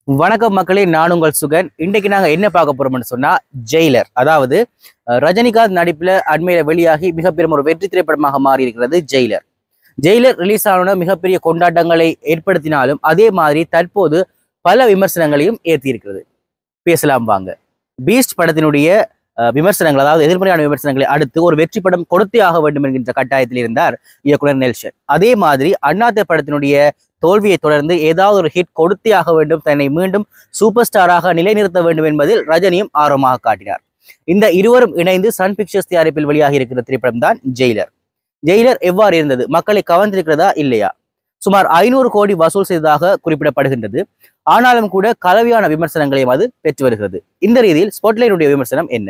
வணக்கம் மக்களே நான் உங்கள் சுகன் இன்றைக்கு நாங்க என்ன பார்க்க போறோம்னு சொன்னா ஜெயிலர் அதாவது அஹ், ரஜினிகாந்த் நடிப்புல அண்மையில வெளியாகி மிகப்பெரும் ஒரு வெற்றி திரைப்படமாக மாறி இருக்கிறது ஜெயிலர் ஜெயிலர் ரிலீஸ் ஆன மிகப்பெரிய கொண்டாட்டங்களை ஏற்படுத்தினாலும் அதே மாதிரி தற்போது பல விமர்சனங்களையும் ஏற்றி இருக்கிறது பேசலாம் வாங்க பீஸ்ட் படத்தினுடைய அஹ், விமர்சனங்கள் அதாவது எதிர்மறையான விமர்சனங்களை அடுத்து ஒரு வெற்றி படம் கொடுத்தே ஆக வேண்டும் என்கின்ற கட்டாயத்தில் இருந்தார் இயக்குனர் நெல்சன் அதே மாதிரி அண்ணாத்த படத்தினுடைய தோல்வியை தொடர்ந்து ஏதாவது ஒரு ஹிட் கொடுத்தே ஆக வேண்டும் தன்னை மீண்டும் சூப்பர் ஸ்டாராக நிலைநிறுத்த வேண்டும் என்பதில் ரஜினியும் ஆர்வமாக காட்டினார் இந்த இருவரும் இணைந்து சன் பிக்சர்ஸ் தயாரிப்பில் வெளியாகி இருக்கிற திரைப்படம் தான் ஜெயிலர் ஜெயிலர் எவ்வாறு இருந்தது மக்களை கவர்ந்திருக்கிறதா இல்லையா சுமார் ஐநூறு கோடி வசூல் செய்ததாக குறிப்பிடப்படுகின்றது ஆனாலும் கூட கலவையான விமர்சனங்களையும் அது பெற்று வருகிறது இந்த ரீதியில் ஸ்பாட்லைனுடைய விமர்சனம் என்ன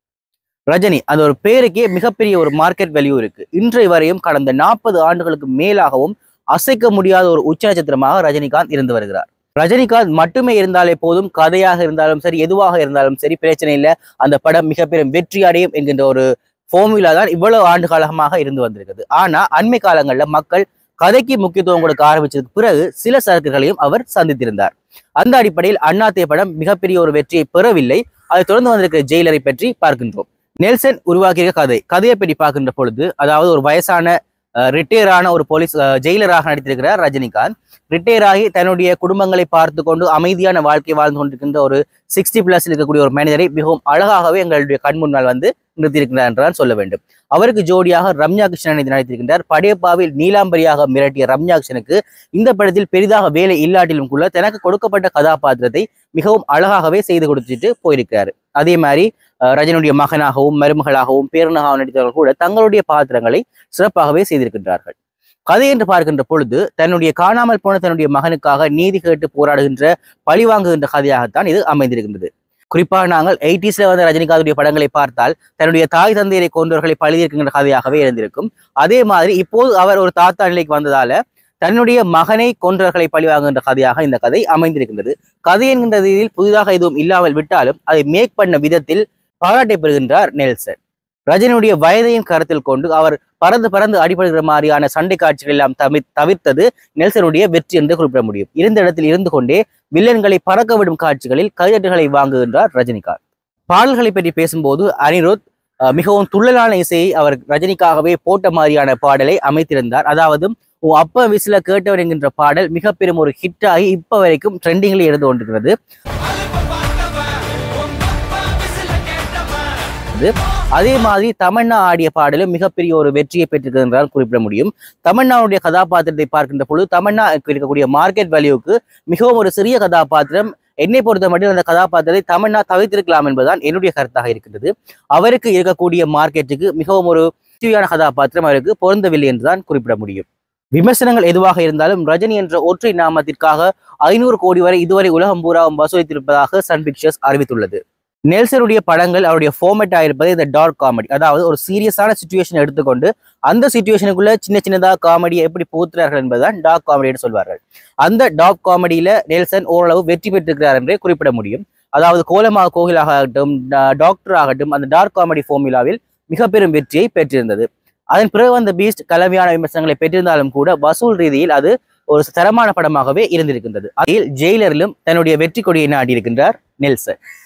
ரஜினி அந்த ஒரு பேருக்கே மிகப்பெரிய ஒரு மார்க்கெட் வேல்யூ இருக்கு இன்றைய வரையும் கடந்த நாற்பது ஆண்டுகளுக்கு மேலாகவும் அசைக்க முடியாத ஒரு உச்ச நட்சத்திரமாக ரஜினிகாந்த் இருந்து வருகிறார் ரஜினிகாந்த் மட்டுமே இருந்தாலே போதும் கதையாக இருந்தாலும் சரி எதுவாக இருந்தாலும் சரி பிரச்சனை இல்லை அந்த படம் மிகப்பெரும் வெற்றி அடையும் என்கின்ற ஒரு ஃபார்முலா தான் இவ்வளவு ஆண்டு காலமாக இருந்து வந்திருக்குது ஆனா அண்மை காலங்களில் மக்கள் கதைக்கு முக்கியத்துவம் கொடுக்க ஆரம்பிச்சதுக்கு பிறகு சில சரக்குகளையும் அவர் சந்தித்திருந்தார் அந்த அடிப்படையில் அண்ணாத்தே படம் மிகப்பெரிய ஒரு வெற்றியை பெறவில்லை அதை தொடர்ந்து வந்திருக்கிற ஜெயிலரை பற்றி பார்க்கின்றோம் நெல்சன் உருவாக்கிய கதை கதையை பற்றி பார்க்கின்ற பொழுது அதாவது ஒரு வயசான ரிட்டையர் ஆன ஒரு போலீஸ் அஹ், ஜெயிலராக நடித்திருக்கிறார் ரஜினிகாந்த் ரிட்டையர் ஆகி தன்னுடைய குடும்பங்களை பார்த்து கொண்டு அமைதியான வாழ்க்கை வாழ்ந்து கொண்டிருக்கின்ற ஒரு சிக்ஸ்டி பிளஸ் இருக்கக்கூடிய ஒரு மனிதரை மிகவும் அழகாகவே எங்களுடைய கண் முன்னால் வந்து நிறுத்தியிருக்கிறார் என்றுதான் சொல்ல வேண்டும் அவருக்கு ஜோடியாக ரம்யா கிருஷ்ணன் இணைந்து நடித்திருக்கின்றார் படையப்பாவில் நீலாம்பரியாக மிரட்டிய ரம்யா கிருஷ்ணனுக்கு இந்த படத்தில் பெரிதாக வேலை இல்லாட்டிலும் கூட தனக்கு கொடுக்கப்பட்ட கதாபாத்திரத்தை மிகவும் அழகாகவே செய்து கொடுத்துட்டு போயிருக்கிறார் அதே மாதிரி அஹ், ரஜினியுடைய மகனாகவும் மருமகளாகவும் பேரனாகவும் நடித்தவர்கள் கூட தங்களுடைய பாத்திரங்களை சிறப்பாகவே செய்திருக்கின்றார்கள் கதை என்று பார்க்கின்ற பொழுது தன்னுடைய காணாமல் போன தன்னுடைய மகனுக்காக நீதி கேட்டு போராடுகின்ற பழிவாங்குகின்ற கதையாகத்தான் இது அமைந்திருக்கின்றது குறிப்பாக நாங்கள் எயிட்டிஸ்ல வந்த ரஜினிகாந்துடைய படங்களை பார்த்தால் தன்னுடைய தாய் தந்தையரை கொண்டவர்களை பழியிருக்கின்ற கதையாகவே இருந்திருக்கும் அதே மாதிரி இப்போது அவர் ஒரு தாத்தா நிலைக்கு வந்ததால தன்னுடைய மகனை கொன்றவர்களை பழிவாங்குகின்ற கதையாக இந்த கதை அமைந்திருக்கின்றது கதை என்கின்ற ரீதியில் புதிதாக எதுவும் இல்லாமல் விட்டாலும் அதை மேக் பண்ண விதத்தில் பாராட்டை பெறுகின்றார் நெல்சன் ரஜினியுடைய வயதையும் கருத்தில் கொண்டு அவர் பறந்து பறந்து அடிபடுகிற மாதிரியான சண்டை காட்சிகள் எல்லாம் தவி தவிர்த்தது நெல்சனுடைய வெற்றி என்று குறிப்பிட முடியும் இருந்த இடத்தில் இருந்து கொண்டே வில்லன்களை பறக்க விடும் காட்சிகளில் கைதட்டுகளை வாங்குகின்றார் ரஜினிகாந்த் பாடல்களை பற்றி பேசும்போது அனிருத் அஹ், மிகவும் துள்ளலான இசையை அவர் ரஜினிக்காகவே போட்ட மாதிரியான பாடலை அமைத்திருந்தார் அதாவது உன் அப்ப விசில கேட்டவர் என்கின்ற பாடல் மிக பெரும் ஒரு ஹிட் ஆகி இப்ப வரைக்கும் ட்ரெண்டிங்ல இருந்து கொண்டிருக்கிறது அதே மாதிரி தமன்னா ஆடிய பாடலும் மிகப்பெரிய ஒரு வெற்றியை பெற்றிருக்கிறது என்றால் குறிப்பிட முடியும் தமன்னாவுடைய கதாபாத்திரத்தை பார்க்கின்ற பொழுது தமன்னா இருக்கக்கூடிய மார்க்கெட் வேல்யூக்கு மிகவும் ஒரு சிறிய கதாபாத்திரம் என்னை பொறுத்த மட்டும் அந்த கதாபாத்திரத்தை தமன்னா தவிர்த்திருக்கலாம் என்பதுதான் என்னுடைய கருத்தாக இருக்கின்றது அவருக்கு இருக்கக்கூடிய மார்க்கெட்டுக்கு மிகவும் ஒரு முக்கியமான கதாபாத்திரம் அவருக்கு பொருந்தவில்லை என்றுதான் குறிப்பிட முடியும் விமர்சனங்கள் எதுவாக இருந்தாலும் ரஜினி என்ற ஒற்றை நாமத்திற்காக ஐநூறு கோடி வரை இதுவரை உலகம் பூராவும் வசூலித்திருப்பதாக சன் பிக்சர்ஸ் அறிவித்துள்ளது நெல்சனுடைய படங்கள் அவருடைய ஃபார்மேட்டாக இருப்பது இந்த டார்க் காமெடி அதாவது ஒரு சீரியஸான சுச்சுவேஷன் எடுத்துக்கொண்டு அந்த சுச்சுவேஷனுக்குள்ள சின்ன சின்னதாக காமெடியை எப்படி புகுத்துறார்கள் என்பதுதான் டார்க் காமெடி என்று சொல்வார்கள் அந்த டார்க் காமெடியில நெல்சன் ஓரளவு வெற்றி பெற்றிருக்கிறார் என்றே குறிப்பிட முடியும் அதாவது கோலமாக கோகிலாக ஆகட்டும் டா- டாக்டர் ஆகட்டும் அந்த டார்க் காமெடி ஃபார்முலாவில் மிக பெரும் வெற்றியை பெற்றிருந்தது அதன் பிறகு வந்த பீஸ்ட் கலவையான விமர்சனங்களை பெற்றிருந்தாலும் கூட வசூல் ரீதியில் அது ஒரு தரமான படமாகவே இருந்திருக்கின்றது அதில் ஜெயிலரிலும் தன்னுடைய வெற்றி கொடியை நாட்டியிருக்கின்றார் நெல்சன்